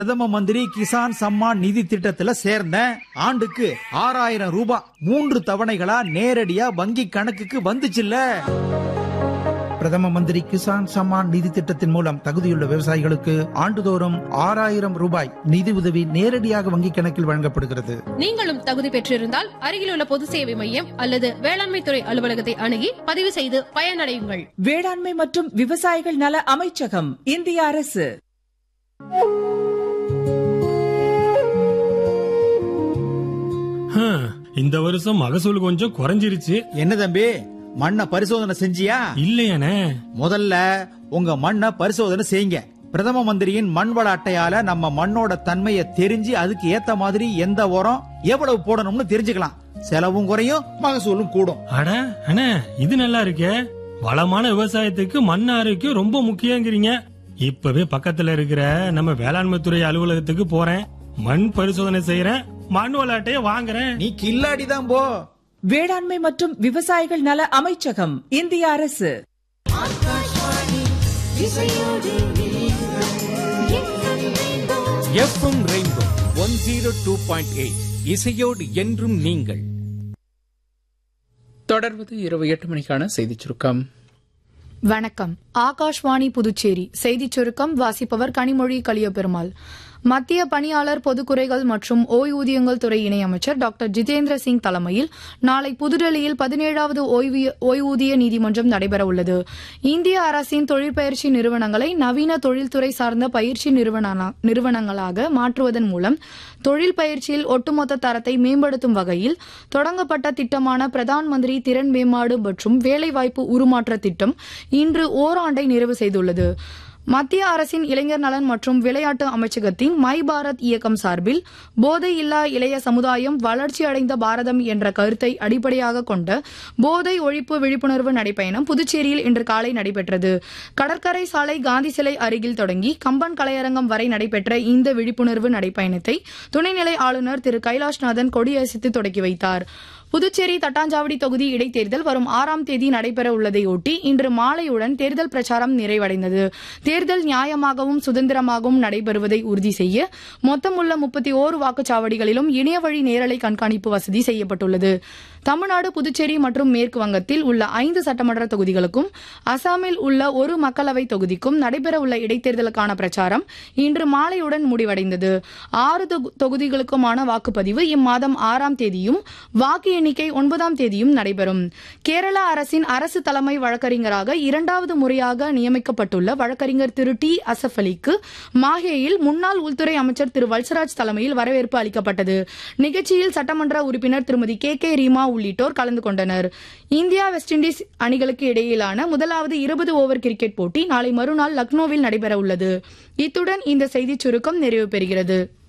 பிரதம மந்திரி கிசான் சம்மான் நிதி திட்டத்துல சேர்ந்தேன் ஆண்டுக்கு ஆறாயிரம் ரூபாய் மூன்று தவணைகளா நேரடியா வங்கி கணக்குக்கு வந்துச்சுல்ல பிரதம மந்திரி கிசான் சம்மான் நிதி திட்டத்தின் மூலம் தகுதியுள்ள விவசாயிகளுக்கு ஆண்டுதோறும் ஆறாயிரம் ரூபாய் நிதி உதவி நேரடியாக வங்கிக் கணக்கில் வழங்கப்படுகிறது நீங்களும் தகுதி பெற்றிருந்தால் அருகிலுள்ள பொது சேவை மையம் அல்லது வேளாண்மை துறை அலுவலகத்தை அணுகி பதிவு செய்து பயனடையுங்கள் வேளாண்மை மற்றும் விவசாயிகள் நல அமைச்சகம் இந்திய அரசு ஹம், இந்த வருஷம் மகசூல் கொஞ்சம் குறைஞ்சிருச்சு என்ன தம்பி மண்ணை பரிசோதனை செஞ்சியா இல்லையானே முதல்ல உங்க மண்ணை பரிசோதனை செய்யுங்க பிரதம மந்திரியின் மண் வள அட்டையால நம்ம மண்ணோட தன்மையை தெரிஞ்சு அதுக்கு ஏத்த மாதிரி எந்த உரம் எவ்வளவு போடணும்னு தெரிஞ்சுக்கலாம் செலவும் குறையும் மகசூலும் கூடும் அட அண்ணே இது நல்லா இருக்கே வளமான விவசாயத்துக்கு மண் ஆரோக்கியம் ரொம்ப முக்கியங்கிறீங்க இப்பவே பக்கத்துல இருக்கிற நம்ம வேளாண்மை துறை அலுவலகத்துக்கு போறேன் மண் பரிசோதனை செய்யறேன் மண் விளையாட்டைய வாங்குறேன் நீ கில்லாடி தான் போ வேளாண்மை மற்றும் விவசாயிகள் நல அமைச்சகம் இந்திய அரசு FM Rainbow one zero two point eight இசையோடு என்றும் நீங்கள் தொடர்வது இரவு எட்டு மணிக்கான செய்திச் சுருக்கம் வணக்கம் ஆகாஷ்வாணி புதுச்சேரி செய்திச் சுருக்கம் வாசிப்பவர் கனிமொழி கலியபெருமாள் மத்திய பணியாளர் பொதுக்குறைகள் மற்றும் ஓய்வூதியங்கள் துறை இணையமைச்சர் டாக்டர் ஜிதேந்திர சிங் தலைமையில் நாளை புதுடெல்லியில் பதினேழாவது ஓய்விய- ஓய்வூதிய நீதிமன்றம் நடைபெற உள்ளது இந்திய அரசின் தொழிற்பயிற்சி நிறுவனங்களை நவீன தொழில்துறை சார்ந்த பயிற்சி நிறுவன- நிறுவனங்களாக மாற்றுவதன் மூலம் தொழில் பயிற்சியில் ஒட்டுமொத்த தரத்தை மேம்படுத்தும் வகையில் தொடங்கப்பட்ட திட்டமான பிரதான் மந்திரி திறன் மேம்பாடு மற்றும் வேலைவாய்ப்பு உருமாற்ற திட்டம் இன்று ஓராண்டை நிறைவு செய்துள்ளது மத்திய அரசின் இளைஞர் நலன் மற்றும் விளையாட்டு அமைச்சகத்தின் மை பாரத் இயக்கம் சார்பில் போதை இல்லா இளைய சமுதாயம் வளர்ச்சி அடைந்த பாரதம் என்ற கருத்தை அடிப்படையாக கொண்ட போதை ஒழிப்பு விழிப்புணர்வு நடைப்பயணம் புதுச்சேரியில் இன்று காலை நடைபெற்றது கடற்கரை சாலை காந்தி சிலை அருகில் தொடங்கி கம்பன் கலையரங்கம் வரை நடைபெற்ற இந்த விழிப்புணர்வு நடைப்பயணத்தை துணைநிலை ஆளுநர் திரு கைலாஷ்நாதன் கொடியசைத்து தொடக்கி வைத்தார் புதுச்சேரி தட்டாஞ்சாவடி தொகுதி இடைத்தேர்தல் வரும் ஆறாம் தேதி நடைபெற உள்ளதையொட்டி இன்று மாலையுடன் தேர்தல் பிரச்சாரம் நிறைவடைந்தது தேர்தல் நியாயமாகவும் சுதந்திரமாகவும் நடைபெறுவதை உறுதி செய்ய மொத்தமுள்ள முப்பத்தி ஓரு வாக்குச்சாவடிகளிலும் இணைய வழி நேரலை கண்காணிப்பு வசதி செய்யப்பட்டுள்ளது தமிழ்நாடு புதுச்சேரி மற்றும் மேற்கு வங்கத்தில் உள்ள ஐந்து சட்டமன்ற தொகுதிகளுக்கும் அசாமில் உள்ள ஒரு மக்களவை தொகுதிக்கும் நடைபெறவுள்ள இடைத்தேர்தலுக்கான பிரச்சாரம் இன்று மாலையுடன் முடிவடைந்தது ஆறு தொகு- தொகுதிகளுக்குமான வாக்குப்பதிவு இம்மாதம் ஆறாம் தேதியும் வாக்கு எண்ணிக்கை ஒன்பதாம் தேதியும் நடைபெறும் கேரள அரசின் அரசு தலைமை வழக்கறிஞராக இரண்டாவது முறையாக நியமிக்கப்பட்டுள்ள வழக்கறிஞர் திரு டி அசஃப் அலிக்கு மாஹேயில் முன்னாள் உள்துறை அமைச்சர் திரு வல்சராஜ் தலைமையில் வரவேற்பு அளிக்கப்பட்டது நிகழ்ச்சியில் சட்டமன்ற உறுப்பினர் திருமதி கே கே ரீமா உள்ளிட்டோர் கலந்து கொண்டனர் இந்தியா வெஸ்ட் இண்டீஸ் அணிகளுக்கு இடையிலான முதலாவது இருபது ஓவர் கிரிக்கெட் போட்டி நாளை மறுநாள் லக்னோவில் நடைபெற உள்ளது இத்துடன் இந்த செய்திச் சுருக்கம் நிறைவு பெறுகிறது